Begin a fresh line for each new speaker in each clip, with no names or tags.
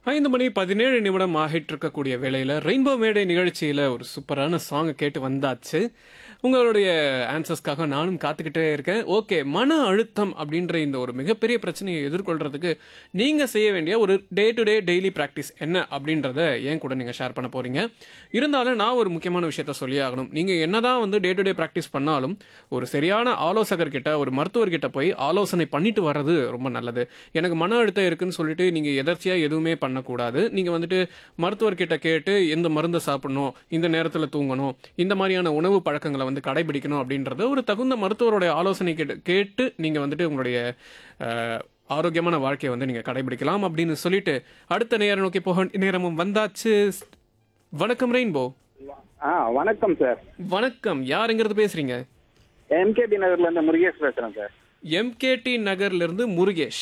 ஐந்து மணி பதினேழு நிமிடம் ஆகிட்டு இருக்கக்கூடிய வேளையில ரெயின்போ மேடை நிகழ்ச்சியில ஒரு சூப்பரான சாங்கை கேட்டு வந்தாச்சு உங்களுடைய ஆன்சர்ஸ்க்காக நானும் காத்துக்கிட்டே இருக்கேன் ஓகே மன அழுத்தம் அப்படின்ற இந்த ஒரு மிகப்பெரிய பிரச்சனையை எதிர்கொள்றதுக்கு நீங்க செய்ய வேண்டிய ஒரு day to day daily practice என்ன அப்படின்றத ஏன் கூட நீங்க ஷேர் பண்ண போறீங்க இருந்தாலும் நான் ஒரு முக்கியமான விஷயத்த சொல்லி ஆகணும் நீங்க என்னதான் வந்து டே டு டே ப்ராக்டிஸ் பண்ணாலும் ஒரு சரியான ஆலோசகர்கிட்ட ஒரு மருத்துவர்கிட்ட போய் ஆலோசனை பண்ணிட்டு வர்றது ரொம்ப நல்லது எனக்கு மன அழுத்தம் இருக்குன்னு சொல்லிட்டு நீங்க எதர்ச்சியா எதுவுமே பண்ணக்கூடாது நீங்க வந்துட்டு மருத்துவர்கிட்ட கேட்டு எந்த மருந்தை சாப்பிடணும் இந்த நேரத்தில் தூங்கணும் இந்த மாதிரியான உணவு பழக்கங்களை வந்து கடைபிடிக்கணும் அப்படின்றத ஒரு தகுந்த மருத்துவருடைய ஆலோசனை கேட்டு கேட்டு நீங்க வந்துட்டு உங்களுடைய அஹ், ஆரோக்கியமான வாழ்க்கையை வந்து நீங்க கடைபிடிக்கலாம் அப்படின்னு சொல்லிட்டு அடுத்த நேரம் நோக்கி போக வேண்டிய நேரமும் வந்தாச்சு வணக்கம் ரெயின்போ
ஆ வணக்கம் சார்
வணக்கம் யாருங்கிறது பேசுறீங்க
எம்கேபி நகர்ல இருந்து முருகேஷ் பேசுறேன் சார்
எம்கேடி நகர்ல இருந்து முருகேஷ்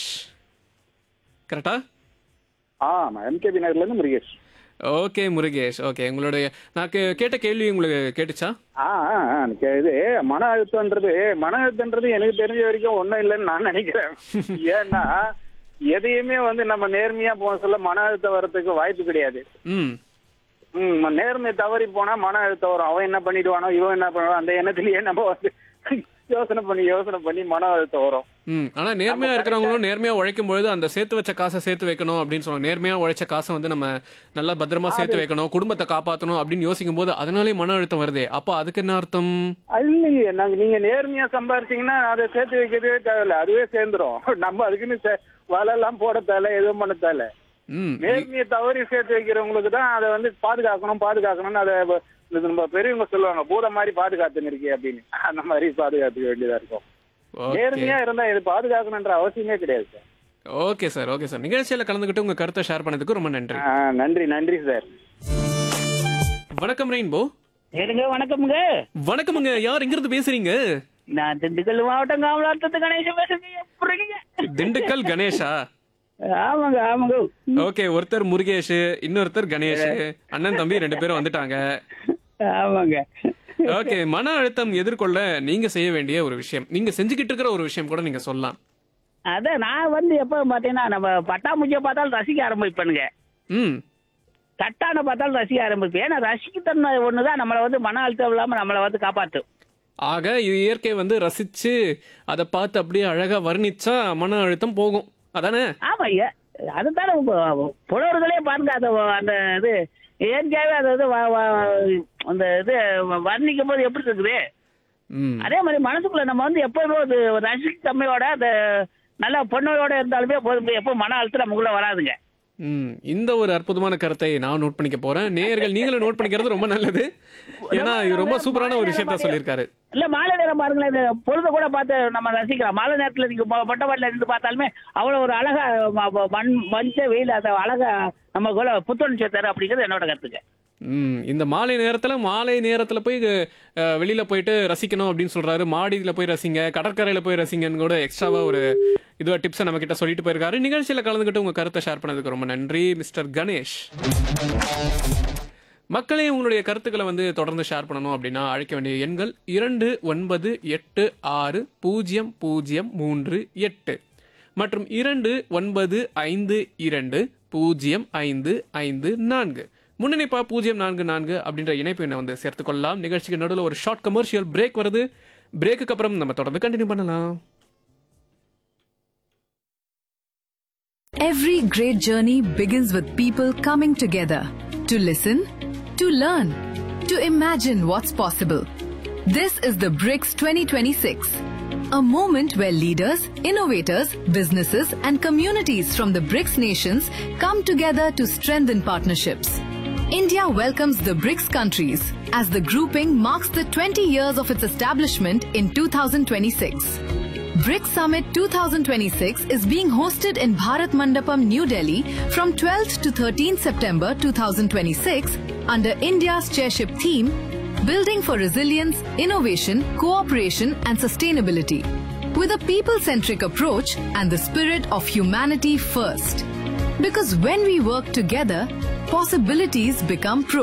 கரெக்டா
ஆமா எம்கேபி நகர்ல இருந்து முருகேஷ்
ஓகே முருகேஷ் ஓகே உங்களுடைய நான் கே- கேட்ட கேள்வி உங்களுக்கு கேட்டுச்சா
ஆ ஆ, ஆ, எனக்கு இது மன அழுத்தம்ன்றது மன அழுத்தம்ன்றது எனக்கு தெரிஞ்ச வரைக்கும் ஒண்ணும் இல்லைன்னு நான் நினைக்கிறேன் ஏன்னா எதையுமே வந்து நம்ம நேர்மையா போக சொல்ல மன அழுத்தம் வர்றதுக்கு வாய்ப்பு கிடையாது
ம்
ம் நேர்மை தவறி போனா மன அழுத்தம் வரும் அவன் என்ன பண்ணிடுவானோ இவன் என்ன பண்ணுவான் அந்த எண்ணத்திலேயே நம்ம வந்து யோசனை பண்ணி யோசனை பண்ணி மன அழுத்தம் வரும்
ம் ஆனா நேர்மையா இருக்கிறவங்களும் நேர்மையா உழைக்கும் பொழுது அந்த சேர்த்து வச்ச காசை சேர்த்து வைக்கணும் அப்படின்னு சொல்லுவாங்க நேர்மையா உழைச்ச காசை வந்து நம்ம நல்லா பத்திரமா சேர்த்து வைக்கணும் குடும்பத்தை காப்பாற்றணும் அப்படின்னு யோசிக்கும் போது அதனாலே மன அழுத்தம் வருதே அப்போ அதுக்கு என்ன அர்த்தம்
அது இல்லையே நாங்க நீங்க நேர்மையா சம்பாரிச்சீங்கன்னா அதை சேர்த்து வைக்கிறதே தேவையில்ல அதுவே சேர்ந்துரும் நம்ம அதுக்குன்னு சே- வலை எல்லாம் போட தேவை எதுவும் பண்ண தேவை
ம்
நேர்மையை தவறி சேர்த்து வைக்கிறவங்களுக்கு தான் அதை வந்து பாதுகாக்கணும் பாதுகாக்கணும்னு அதை வ- இது நம்ம பெரியவங்க சொல்லுவாங்க பூத மாதிரி பாதுகாத்துன்னு இருக்கே அப்படின்னு அந்த மாதிரி பாதுகாத்துக்க வேண்டியதா இருக்கும்
ஓகே
நேர்மையா இருந்தா இது பாதுகாக்கணுன்ற அவசியமே கிடையாது sir
okay sir okay sir நிகழ்ச்சியில கலந்துக்கிட்டு உங்க கருத்தை ஷேர் பண்ணதுக்கு ரொம்ப நன்றி
ஆ, நன்றி நன்றி சார்
வணக்கம் ரெயின்போ
ஏனுங்க வணக்கமுங்க
வணக்கமுங்க யார் எங்கிருந்து பேசுறீங்க
நான் திண்டுக்கல் மாவட்டம் காமலாத்தத்து கணேசன் பேசுறீங்க எப்படி இருக்கீங்க?
திண்டுக்கல் கணேஷா
ஆமாங்க ஆமாங்க
ஓகே ஒருத்தர் முருகேஷ் இன்னொருத்தர் கணேஷ் அண்ணன் தம்பி ரெண்டு பேரும் வந்துட்டாங்க
ஆமாங்க
ஓகே மன அழுத்தம் எதிர்கொள்ள நீங்க செய்ய வேண்டிய ஒரு விஷயம் நீங்க செஞ்சுக்கிட்டு இருக்கிற ஒரு விஷயம் கூட நீங்க சொல்லலாம்
அதான் நான் வந்து எப்ப பாத்தீங்கன்னா நம்ம பட்டாம்பூச்சியை பார்த்தாலும் ரசிக்க ஆரம்பிப்பேனுங்க
ம்
தட்டான பார்த்தாலும் ரசிக்க ஆரம்பிப்பேன் ஏன்னா ரசிக்கத்தன்மை ஒண்ணுதான் நம்மளை வந்து மன அழுத்தம் இல்லாம நம்மளை வந்து காப்பாத்தும்
ஆக இது இயற்கை வந்து ரசிச்சு அதை பார்த்து அப்படியே அழகா வர்ணிச்சா மன அழுத்தம் போகும் அதானே
ஆமா ஐயா அதுதானே உங்க புலவர்களே பாருங்க அந்த அந்த இது இயற்கையாவே அது வந்து வ- வ- அந்த இது வர்ணிக்கும் போது எப்படி இருக்குது
ம்
அதே மாதிரி மனசுக்குள்ள நம்ம வந்து எப்போதுமே ஒரு ரசித்தன்மையோட அந்த நல்ல பொண்ணோட இருந்தாலுமே போதும் எப்போ மன அழுத்தம் நமக்குள்ள வராதுங்க
ம் இந்த ஒரு அற்புதமான கருத்தை நான் நோட் பண்ணிக்க போறேன் நேயர்கள் நீங்களும் நோட் பண்ணிக்கிறது ரொம்ப நல்லது ஏன்னா இது ரொம்ப சூப்பரான ஒரு விஷயத்த சொல்லியிருக்காரு
இல்ல மாலை நேரம் பாருங்களேன் இந்த பொழுத கூட பார்த்து நம்ம ரசிக்கலாம் மாலை நேரத்துல நீங்க மொ- மொட்டை மாடில இருந்து பார்த்தாலுமே அவ்வளவு ஒரு அழகா ம- ம- மண் மஞ்ச வெயில் அந்த அழகா நம்ம கூட புத்துணர்ச்சி தரும் அப்படிங்கிறது என்னோட கருத்துங்க
ம் இந்த மாலை நேரத்துல மாலை நேரத்துல போய் அஹ், வெளியில போயிட்டு ரசிக்கணும் அப்படின்னு சொல்றாரு மாடியில போய் ரசிங்க கடற்கரையில போய் ரசிங்கன்னு கூட எக்ஸ்ட்ராவா ஒரு இதுவா டிப்ஸை நம்ம கிட்ட சொல்லிட்டு போயிருக்காரு நிகழ்ச்சியில கலந்துக்கிட்டு உங்க கருத்தை ஷேர் பண்ணதுக்கு ரொம்ப நன்றி மிஸ்டர் கணேஷ் மக்களே உங்களுடைய கருத்துக்களை வந்து தொடர்ந்து ஷேர் பண்ணணும் அப்படின்னா அழைக்க வேண்டிய எண்கள் இரண்டு ஒன்பது எட்டு ஆறு பூஜ்ஜியம் பூஜ்ஜியம் மூன்று எட்டு மற்றும் இரண்டு ஒன்பது ஐந்து இரண்டு பூஜ்ஜியம் ஐந்து ஐந்து நான்கு முன்னிணைப்பா பூஜ்ஜியம் நான்கு நான்கு அப்படின்ற இணைப்பு எண்ணை வந்து சேர்த்துக்கொள்ளலாம் நிகழ்ச்சிக்கு நடுவில் ஒரு ஷார்ட் கமர்ஷியல் பிரேக் வருது பிரேக்குக்கு அப்புறம் நம்ம தொடர்ந்து கண்டினியூ பண்ணலாம்
Every great journey begins with people coming together to listen, to learn, to imagine what's possible. This is the BRICS 2026, a moment where leaders, innovators, businesses, and communities from the BRICS nations come together to strengthen partnerships. India welcomes the BRICS countries as the grouping marks the 20 years of its establishment in 2026. BRICS Summit 2026 is being hosted in Bharat Mandapam, New Delhi from 12th to 13th September 2026 under India's chairship theme Building for Resilience, Innovation, Cooperation and Sustainability with a people-centric approach and the spirit of humanity first. Because when we work together, possibilities become pro.